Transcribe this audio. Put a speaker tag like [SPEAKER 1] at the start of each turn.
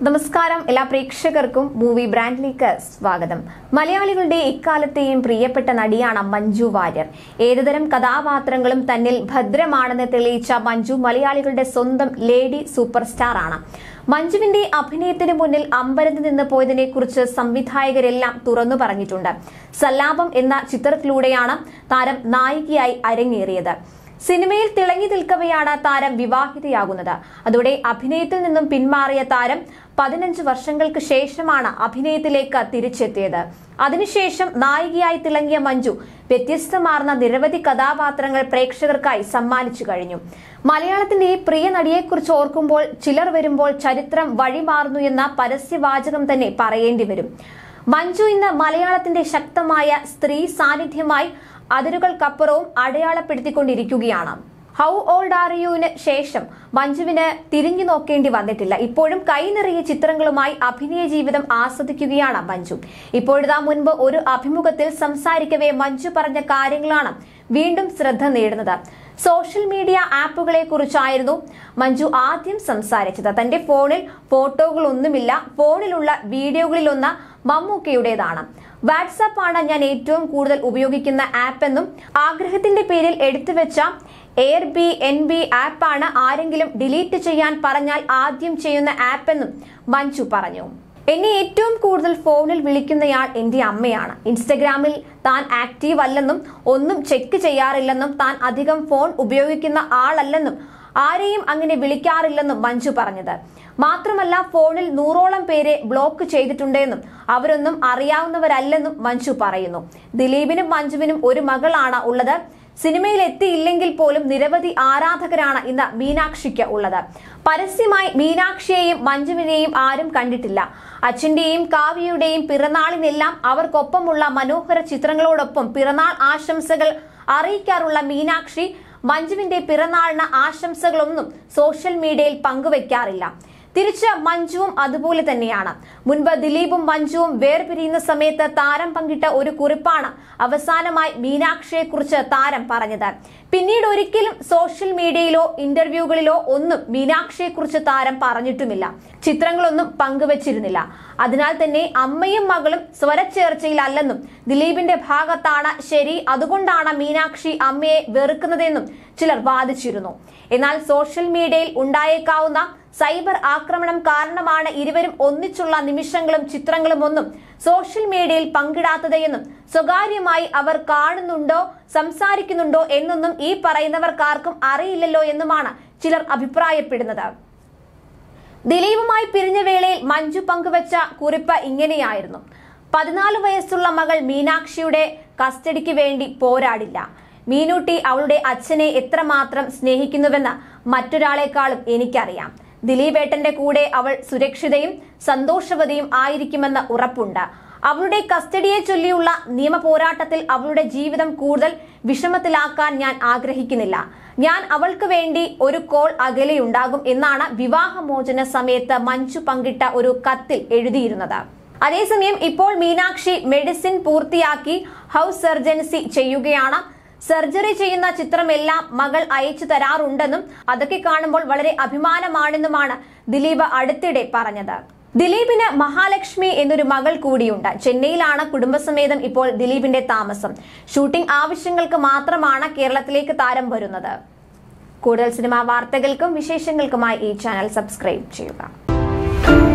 [SPEAKER 1] നമസ്കാരം എല്ലാ പ്രേക്ഷകർക്കും മൂവി ബ്രാൻഡിലേക്ക് സ്വാഗതം മലയാളികളുടെ ഇക്കാലത്തെയും പ്രിയപ്പെട്ട നടിയാണ് മഞ്ജു വാര്യർ ഏതുതരം കഥാപാത്രങ്ങളും തന്നിൽ ഭദ്രമാണെന്ന് തെളിയിച്ച മഞ്ജു മലയാളികളുടെ സ്വന്തം ലേഡി സൂപ്പർ സ്റ്റാർ ആണ് മഞ്ജുവിന്റെ അഭിനയത്തിന് മുന്നിൽ അമ്പരന്ന് നിന്ന് പോയതിനെ കുറിച്ച് സംവിധായകരെല്ലാം തുറന്നു പറഞ്ഞിട്ടുണ്ട് സല്ലാപം എന്ന ചിത്രത്തിലൂടെയാണ് താരം നായികയായി അരങ്ങേറിയത് സിനിമയിൽ തിളങ്ങി നിൽക്കവെയാണ് താരം വിവാഹിതയാകുന്നത് അതോടെ അഭിനയത്തിൽ നിന്നും പിന്മാറിയ താരം പതിനഞ്ച് വർഷങ്ങൾക്ക് ശേഷമാണ് അഭിനയത്തിലേക്ക് തിരിച്ചെത്തിയത് അതിനുശേഷം നായികയായി തിളങ്ങിയ മഞ്ജു വ്യത്യസ്തമാർന്ന നിരവധി കഥാപാത്രങ്ങൾ പ്രേക്ഷകർക്കായി സമ്മാനിച്ചു കഴിഞ്ഞു മലയാളത്തിന്റെ ഈ പ്രിയ നടിയെക്കുറിച്ച് ഓർക്കുമ്പോൾ ചിലർ വരുമ്പോൾ ചരിത്രം വഴിമാറുന്നു എന്ന പരസ്യവാചകം തന്നെ പറയേണ്ടി വരും മഞ്ജു ഇന്ന് മലയാളത്തിന്റെ ശക്തമായ സ്ത്രീ സാന്നിധ്യമായി അതിരുകൾക്കപ്പുറവും അടയാളപ്പെടുത്തിക്കൊണ്ടിരിക്കുകയാണ് ഹൗ ഓൾഡ് ആർ യുവിന് ശേഷം മഞ്ജുവിന് തിരിഞ്ഞു നോക്കേണ്ടി വന്നിട്ടില്ല ഇപ്പോഴും കൈനിറയ ചിത്രങ്ങളുമായി അഭിനയ ജീവിതം ആസ്വദിക്കുകയാണ് മഞ്ജു ഇപ്പോഴിതാ മുൻപ് ഒരു അഭിമുഖത്തിൽ സംസാരിക്കവേ മഞ്ജു പറഞ്ഞ കാര്യങ്ങളാണ് വീണ്ടും ശ്രദ്ധ നേടുന്നത് സോഷ്യൽ മീഡിയ ആപ്പുകളെ കുറിച്ചായിരുന്നു മഞ്ജു ആദ്യം സംസാരിച്ചത് തന്റെ ഫോണിൽ ഫോട്ടോകളൊന്നുമില്ല ഫോണിലുള്ള വീഡിയോകളിലൊന്ന് മമ്മൂക്കയുടേതാണ് വാട്സാപ്പ് ആണ് ഞാൻ ഏറ്റവും കൂടുതൽ ഉപയോഗിക്കുന്ന ആപ്പ് എന്നും ആഗ്രഹത്തിന്റെ പേരിൽ എടുത്തുവെച്ച എയർ ബി എൻ ബി ആപ്പാണ് ആരെങ്കിലും ഡിലീറ്റ് ചെയ്യാൻ പറഞ്ഞാൽ ആദ്യം ചെയ്യുന്ന ആപ്പ് എന്നും മഞ്ജു പറഞ്ഞു എന്നെ ഏറ്റവും കൂടുതൽ ഫോണിൽ വിളിക്കുന്നയാൾ എന്റെ അമ്മയാണ് ഇൻസ്റ്റഗ്രാമിൽ താൻ ആക്റ്റീവ് അല്ലെന്നും ഒന്നും ചെക്ക് ചെയ്യാറില്ലെന്നും താൻ അധികം ഫോൺ ഉപയോഗിക്കുന്ന ആളല്ലെന്നും ആരെയും അങ്ങനെ വിളിക്കാറില്ലെന്നും മഞ്ജു പറഞ്ഞത് മാത്രമല്ല ഫോണിൽ നൂറോളം പേരെ ബ്ലോക്ക് ചെയ്തിട്ടുണ്ടെന്നും അവരൊന്നും അറിയാവുന്നവരല്ലെന്നും മഞ്ജു പറയുന്നു ദിലീപിനും മഞ്ജുവിനും ഒരു മകളാണ് ഉള്ളത് സിനിമയിൽ എത്തിയില്ലെങ്കിൽ പോലും നിരവധി ആരാധകരാണ് ഇന്ന് മീനാക്ഷിക്ക് ഉള്ളത് പരസ്യമായി മീനാക്ഷിയെയും മഞ്ജുവിനെയും ആരും കണ്ടിട്ടില്ല അച്ഛന്റെയും കാവ്യയുടെയും പിറന്നാളിനെല്ലാം അവർക്കൊപ്പമുള്ള മനോഹര ചിത്രങ്ങളോടൊപ്പം പിറന്നാൾ ആശംസകൾ അറിയിക്കാറുള്ള മീനാക്ഷി മഞ്ജുവിന്റെ പിറന്നാളിന് ആശംസകളൊന്നും സോഷ്യൽ മീഡിയയിൽ പങ്കുവെക്കാറില്ല തിരിച്ച് മഞ്ജുവും അതുപോലെ തന്നെയാണ് മുൻപ് ദിലീപും മഞ്ജുവും വേർപിരിയുന്ന സമയത്ത് താരം പങ്കിട്ട ഒരു കുറിപ്പാണ് അവസാനമായി മീനാക്ഷിയെ കുറിച്ച് താരം പറഞ്ഞത് പിന്നീട് ഒരിക്കലും സോഷ്യൽ മീഡിയയിലോ ഇന്റർവ്യൂകളിലോ ഒന്നും മീനാക്ഷിയെ കുറിച്ച് താരം പറഞ്ഞിട്ടുമില്ല ചിത്രങ്ങളൊന്നും പങ്കുവച്ചിരുന്നില്ല അതിനാൽ തന്നെ അമ്മയും മകളും സ്വരച്ചേർച്ചയിലല്ലെന്നും ദിലീപിന്റെ ഭാഗത്താണ് ശരി അതുകൊണ്ടാണ് മീനാക്ഷി അമ്മയെ വെറുക്കുന്നതെന്നും ചിലർ വാദിച്ചിരുന്നു എന്നാൽ സോഷ്യൽ മീഡിയയിൽ ഉണ്ടായേക്കാവുന്ന സൈബർ ആക്രമണം കാരണമാണ് ഇരുവരും ഒന്നിച്ചുള്ള നിമിഷങ്ങളും ചിത്രങ്ങളും ഒന്നും സോഷ്യൽ മീഡിയയിൽ പങ്കിടാത്തത് എന്നും സ്വകാര്യമായി അവർ കാണുന്നുണ്ടോ സംസാരിക്കുന്നുണ്ടോ എന്നൊന്നും ഈ പറയുന്നവർക്കാർക്കും അറിയില്ലല്ലോ എന്നുമാണ് ചിലർ അഭിപ്രായപ്പെടുന്നത് ദിലീപുമായി പിരിഞ്ഞ വേളയിൽ മഞ്ജു പങ്കുവച്ച കുറിപ്പ് ഇങ്ങനെയായിരുന്നു പതിനാല് വയസ്സുള്ള മകൾ മീനാക്ഷിയുടെ കസ്റ്റഡിക്ക് വേണ്ടി പോരാടില്ല മീനൂട്ടി അവളുടെ അച്ഛനെ എത്രമാത്രം സ്നേഹിക്കുന്നുവെന്ന് മറ്റൊരാളെക്കാളും എനിക്കറിയാം ദിലീപേട്ടന്റെ കൂടെ അവൾ സുരക്ഷിതയും സന്തോഷവതിയും ആയിരിക്കുമെന്ന് ഉറപ്പുണ്ട് അവളുടെ കസ്റ്റഡിയെ ചൊല്ലിയുള്ള നിയമ പോരാട്ടത്തിൽ അവളുടെ ജീവിതം കൂടുതൽ വിഷമത്തിലാക്കാൻ ഞാൻ ആഗ്രഹിക്കുന്നില്ല ഞാൻ അവൾക്ക് വേണ്ടി ഒരു കോൾ അകലെയുണ്ടാകും എന്നാണ് വിവാഹമോചന സമയത്ത് മഞ്ജു പങ്കിട്ട ഒരു കത്തിൽ എഴുതിയിരുന്നത് അതേസമയം ഇപ്പോൾ മീനാക്ഷി മെഡിസിൻ പൂർത്തിയാക്കി ഹൗസ് സർജൻസി ചെയ്യുകയാണ് സർജറി ചെയ്യുന്ന ചിത്രമെല്ലാം മകൾ അയച്ചു തരാറുണ്ടെന്നും അതൊക്കെ കാണുമ്പോൾ വളരെ അഭിമാനമാണെന്നുമാണ് ദിലീപ് അടുത്തിടെ പറഞ്ഞത് ദിലീപിന് മഹാലക്ഷ്മി എന്നൊരു മകൾ കൂടിയുണ്ട് ചെന്നൈയിലാണ് കുടുംബസമേതം ഇപ്പോൾ ദിലീപിന്റെ താമസം ഷൂട്ടിംഗ് ആവശ്യങ്ങൾക്ക് മാത്രമാണ് കേരളത്തിലേക്ക് താരം വരുന്നത് കൂടുതൽ സിനിമാ വാർത്തകൾക്കും വിശേഷങ്ങൾക്കുമായി ഈ ചാനൽ സബ്സ്ക്രൈബ് ചെയ്യുക